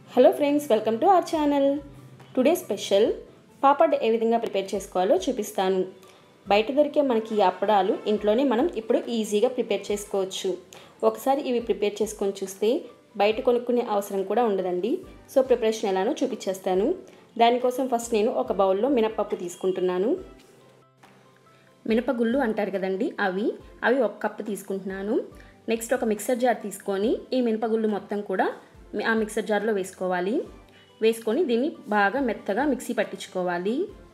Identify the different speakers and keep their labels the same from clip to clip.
Speaker 1: hello friends welcome to our channel today special papad ఏ విధంగా prepare చేసుకోవాలో చూపిస్తాను బయట దొరికే మనకి ఈ అప్పడాలు ఇంట్లోనే మనం ఇప్పుడు ఈజీగా ప్రిపేర్ చేసుకోవచ్చు ఒకసారి ఇవి ప్రిపేర్ చేసుకొని చూస్తే బయట కొనుక్కునే అవసరం కూడా ఉండదండి సో ప్రిపరేషన్ ఎలానో చూపించేస్తాను దానికోసం ఫస్ట్ నేను ఒక బౌల్లో మినప్పప్పు తీసుకుంటున్నాను మినపగుళ్ళు అంటారు కదండి అవి అవి ఒక కప్పు తీసుకుంటున్నాను నెక్స్ట్ ఒక మిక్సర్ జార్ తీసుకొని ఈ మినపగుళ్ళు మొత్తం కూడా ఆ మిక్సర్ జార్లో వేసుకోవాలి వేసుకొని దీన్ని బాగా మెత్తగా మిక్సీ పట్టించుకోవాలి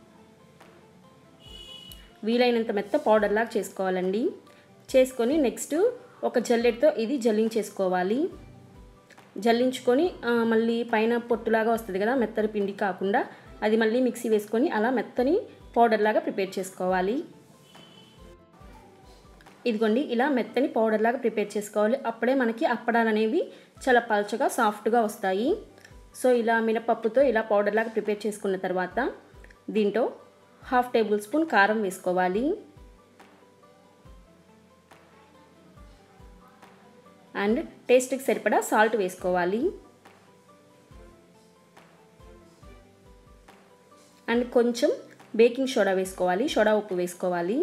Speaker 1: వీలైనంత మెత్త పౌడర్లాగా చేసుకోవాలండి చేసుకొని నెక్స్ట్ ఒక జల్లెడతో ఇది జల్లించేసుకోవాలి జల్లించుకొని మళ్ళీ పైన పొట్టులాగా వస్తుంది కదా మెత్తని పిండి కాకుండా అది మళ్ళీ మిక్సీ వేసుకొని అలా మెత్తని పౌడర్లాగా ప్రిపేర్ చేసుకోవాలి ఇదిగోండి ఇలా మెత్తని పౌడర్ లాగా ప్రిపేర్ చేసుకోవాలి అప్పుడే మనకి అప్పడాలు అనేవి చాలా పల్చగా సాఫ్ట్గా వస్తాయి సో ఇలా మినపప్పుతో ఇలా పౌడర్ లాగా ప్రిపేర్ చేసుకున్న తర్వాత దీంట్లో హాఫ్ టేబుల్ స్పూన్ కారం వేసుకోవాలి అండ్ టేస్ట్కి సరిపడా సాల్ట్ వేసుకోవాలి అండ్ కొంచెం బేకింగ్ సోడా వేసుకోవాలి సోడా ఉప్పు వేసుకోవాలి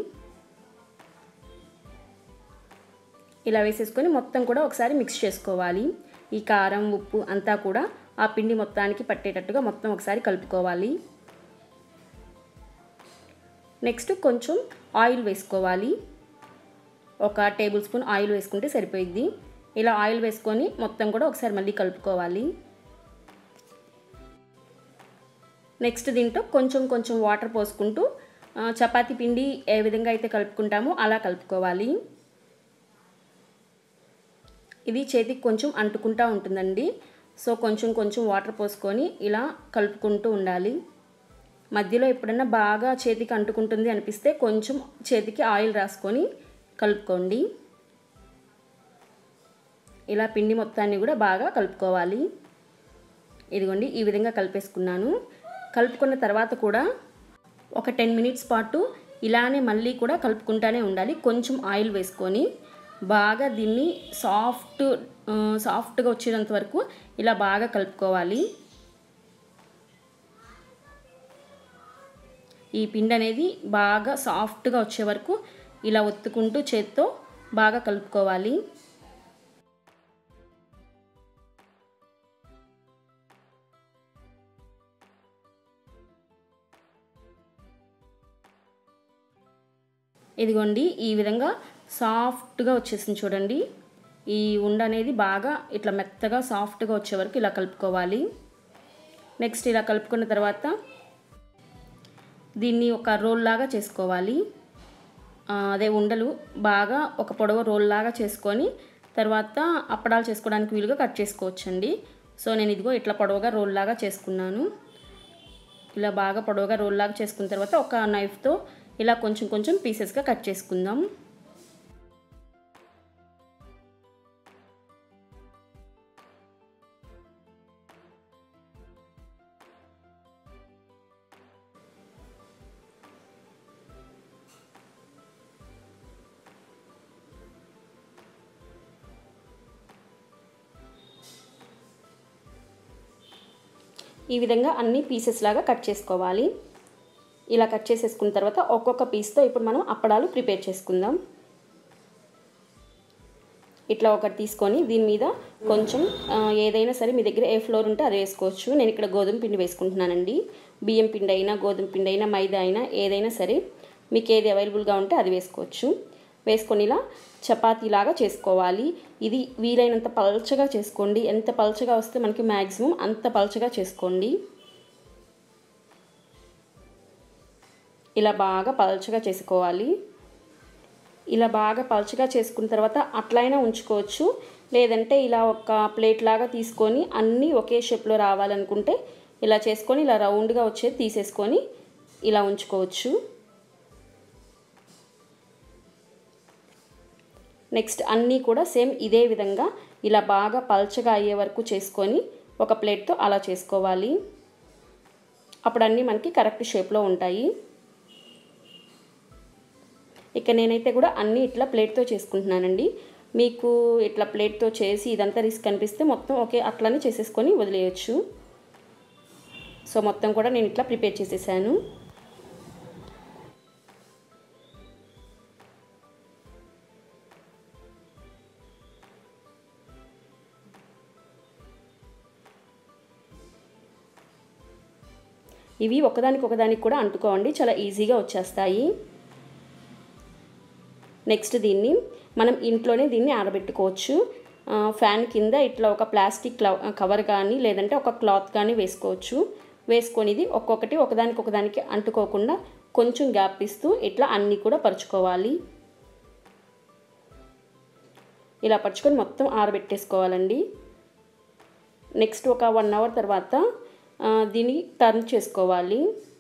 Speaker 1: ఇలా వేసేసుకొని మొత్తం కూడా ఒకసారి మిక్స్ చేసుకోవాలి ఈ కారం ఉప్పు అంతా కూడా ఆ పిండి మొత్తానికి పట్టేటట్టుగా మొత్తం ఒకసారి కలుపుకోవాలి నెక్స్ట్ కొంచెం ఆయిల్ వేసుకోవాలి ఒక టేబుల్ స్పూన్ ఆయిల్ వేసుకుంటే సరిపోయిద్ది ఇలా ఆయిల్ వేసుకొని మొత్తం కూడా ఒకసారి మళ్ళీ కలుపుకోవాలి నెక్స్ట్ దీంట్లో కొంచెం కొంచెం వాటర్ పోసుకుంటూ చపాతీ పిండి ఏ విధంగా అయితే కలుపుకుంటామో అలా కలుపుకోవాలి ఇది చేతికి కొంచెం అంటుకుంటూ ఉంటుందండి సో కొంచెం కొంచెం వాటర్ పోసుకొని ఇలా కలుపుకుంటూ ఉండాలి మధ్యలో ఎప్పుడన్నా బాగా చేతికి అంటుకుంటుంది అనిపిస్తే కొంచెం చేతికి ఆయిల్ రాసుకొని కలుపుకోండి ఇలా పిండి మొత్తాన్ని కూడా బాగా కలుపుకోవాలి ఇదిగోండి ఈ విధంగా కలిపేసుకున్నాను కలుపుకున్న తర్వాత కూడా ఒక టెన్ మినిట్స్ పాటు ఇలానే మళ్ళీ కూడా కలుపుకుంటానే ఉండాలి కొంచెం ఆయిల్ వేసుకొని బాగా దీన్ని సాఫ్ట్ సాఫ్ట్గా వచ్చేంత వరకు ఇలా బాగా కలుపుకోవాలి ఈ పిండి అనేది బాగా సాఫ్ట్గా వచ్చే వరకు ఇలా ఒత్తుకుంటూ చేత్తో బాగా కలుపుకోవాలి ఇదిగోండి ఈ విధంగా సాఫ్ట్గా వచ్చేసింది చూడండి ఈ ఉండ అనేది బాగా ఇట్లా మెత్తగా సాఫ్ట్గా వచ్చే వరకు ఇలా కలుపుకోవాలి నెక్స్ట్ ఇలా కలుపుకున్న తర్వాత దీన్ని ఒక రోల్ లాగా చేసుకోవాలి అదే ఉండలు బాగా ఒక పొడవ రోల్ లాగా చేసుకొని తర్వాత అప్పడాలు చేసుకోవడానికి వీలుగా కట్ చేసుకోవచ్చండి సో నేను ఇదిగో ఇట్లా పొడవుగా రోల్ లాగా చేసుకున్నాను ఇలా బాగా పొడవుగా రోల్ లాగా చేసుకున్న తర్వాత ఒక నైఫ్తో ఇలా కొంచెం కొంచెం పీసెస్గా కట్ చేసుకుందాం ఈ విధంగా అన్ని పీసెస్ లాగా కట్ చేసుకోవాలి ఇలా కట్ చేసేసుకున్న తర్వాత ఒక్కొక్క పీస్తో ఇప్పుడు మనం అప్పడాలు ప్రిపేర్ చేసుకుందాం ఇట్లా ఒకటి తీసుకొని దీని మీద కొంచెం ఏదైనా సరే మీ దగ్గర ఏ ఫ్లోర్ ఉంటే అది వేసుకోవచ్చు నేను ఇక్కడ గోధుమ పిండి వేసుకుంటున్నానండి బియ్యం పిండి అయినా గోధుమ పిండి అయినా మైదా అయినా ఏదైనా సరే మీకు ఏది అవైలబుల్గా ఉంటే అది వేసుకోవచ్చు వేసుకొని ఇలా చపాతీలాగా చేసుకోవాలి ఇది వీలైనంత పల్చగా చేసుకోండి ఎంత పల్చగా వస్తే మనకి మ్యాక్సిమం అంత పల్చగా చేసుకోండి ఇలా బాగా పల్చగా చేసుకోవాలి ఇలా బాగా పల్చగా చేసుకున్న తర్వాత అట్లయినా ఉంచుకోవచ్చు లేదంటే ఇలా ఒక ప్లేట్ లాగా తీసుకొని అన్నీ ఒకే షేప్లో రావాలనుకుంటే ఇలా చేసుకొని ఇలా రౌండ్గా వచ్చేది తీసేసుకొని ఇలా ఉంచుకోవచ్చు నెక్స్ట్ అన్నీ కూడా సేమ్ ఇదే విధంగా ఇలా బాగా పల్చగా అయ్యే వరకు చేసుకొని ఒక ప్లేట్తో అలా చేసుకోవాలి అప్పుడు అన్నీ మనకి కరెక్ట్ షేప్లో ఉంటాయి ఇక నేనైతే కూడా అన్నీ ఇట్లా ప్లేట్తో చేసుకుంటున్నానండి మీకు ఇట్లా ప్లేట్తో చేసి ఇదంతా రిస్క్ అనిపిస్తే మొత్తం ఓకే అట్లానే చేసేసుకొని వదిలేయచ్చు సో మొత్తం కూడా నేను ఇట్లా ప్రిపేర్ చేసేసాను ఇవి ఒకదానికి ఒకదానికి కూడా అంటుకోండి చాలా ఈజీగా వచ్చేస్తాయి నెక్స్ట్ దీన్ని మనం ఇంట్లోనే దీన్ని ఆరబెట్టుకోవచ్చు ఫ్యాన్ కింద ఇట్లా ఒక ప్లాస్టిక్ కవర్ కానీ లేదంటే ఒక క్లాత్ కానీ వేసుకోవచ్చు వేసుకొని ఇది ఒక్కొక్కటి ఒకదానికి ఒకదానికి అంటుకోకుండా కొంచెం గ్యాప్ ఇస్తూ ఇట్లా అన్నీ కూడా పరుచుకోవాలి ఇలా పరుచుకొని మొత్తం ఆరబెట్టేసుకోవాలండి నెక్స్ట్ ఒక వన్ అవర్ తర్వాత దీన్ని టర్న్ చేసుకోవాలి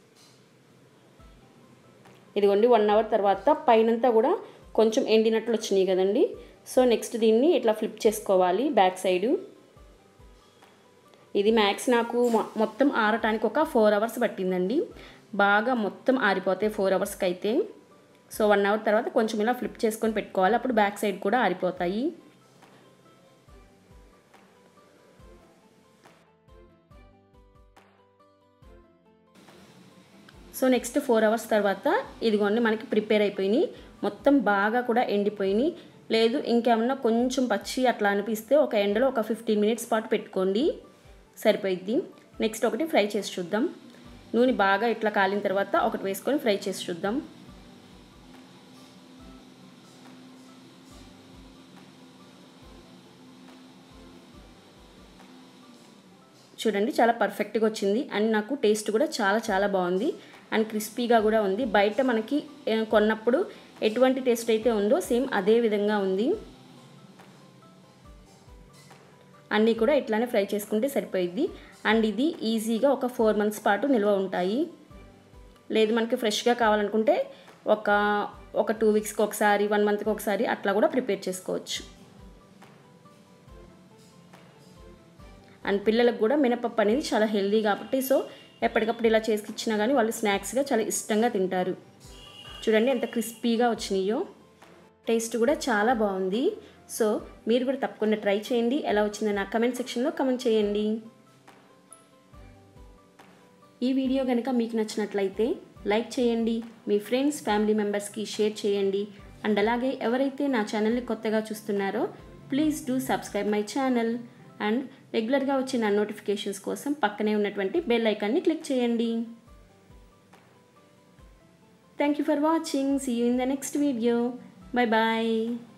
Speaker 1: ఇదిగోండి వన్ అవర్ తర్వాత పైనంతా కూడా కొంచెం ఎండినట్లు వచ్చినాయి కదండి సో నెక్స్ట్ దీన్ని ఇట్లా ఫ్లిప్ చేసుకోవాలి బ్యాక్ సైడు ఇది మ్యాక్స్ నాకు మొత్తం ఆరటానికి ఒక ఫోర్ అవర్స్ పట్టిందండి బాగా మొత్తం ఆరిపోతాయి ఫోర్ అవర్స్కి అయితే సో వన్ అవర్ తర్వాత కొంచెం ఇలా ఫ్లిప్ చేసుకొని పెట్టుకోవాలి అప్పుడు బ్యాక్ సైడ్ కూడా ఆరిపోతాయి సో నెక్స్ట్ ఫోర్ అవర్స్ తర్వాత ఇదిగోండి మనకి ప్రిపేర్ అయిపోయినాయి మొత్తం బాగా కూడా ఎండిపోయినాయి లేదు ఇంకేమన్నా కొంచెం పచ్చి అట్లా అనిపిస్తే ఒక ఎండలో ఒక ఫిఫ్టీన్ మినిట్స్ పాటు పెట్టుకోండి సరిపోయిద్ది నెక్స్ట్ ఒకటి ఫ్రై చేసి చూద్దాం నూనె బాగా ఇట్లా కాలిన తర్వాత ఒకటి వేసుకొని ఫ్రై చేసి చూద్దాం చూడండి చాలా పర్ఫెక్ట్గా వచ్చింది అండ్ నాకు టేస్ట్ కూడా చాలా చాలా బాగుంది అండ్ క్రిస్పీగా కూడా ఉంది బయట మనకి కొన్నప్పుడు ఎటువంటి టేస్ట్ అయితే ఉందో సేమ్ అదే విధంగా ఉంది అన్నీ కూడా ఇట్లానే ఫ్రై చేసుకుంటే సరిపోయిద్ది అండ్ ఇది ఈజీగా ఒక ఫోర్ మంత్స్ పాటు నిల్వ ఉంటాయి లేదు మనకి ఫ్రెష్గా కావాలనుకుంటే ఒక ఒక టూ వీక్స్కి ఒకసారి వన్ మంత్కి ఒకసారి అట్లా కూడా ప్రిపేర్ చేసుకోవచ్చు అండ్ పిల్లలకు కూడా మినపప్పు అనేది చాలా హెల్దీ కాబట్టి సో ఎప్పటికప్పుడు ఇలా చేసి ఇచ్చినా కానీ వాళ్ళు స్నాక్స్గా చాలా ఇష్టంగా తింటారు చూడండి ఎంత క్రిస్పీగా వచ్చినాయో టేస్ట్ కూడా చాలా బాగుంది సో మీరు కూడా తప్పకుండా ట్రై చేయండి ఎలా వచ్చిందో నా కమెంట్ సెక్షన్లో కమెంట్ చేయండి ఈ వీడియో కనుక మీకు నచ్చినట్లయితే లైక్ చేయండి మీ ఫ్రెండ్స్ ఫ్యామిలీ మెంబర్స్కి షేర్ చేయండి అండ్ అలాగే ఎవరైతే నా ఛానల్ని కొత్తగా చూస్తున్నారో please do subscribe my channel and రెగ్యులర్గా వచ్చే నా నోటిఫికేషన్స్ కోసం పక్కనే ఉన్నటువంటి బెల్ ఐకాన్ని క్లిక్ చేయండి thank you for watching see you in the next video bye bye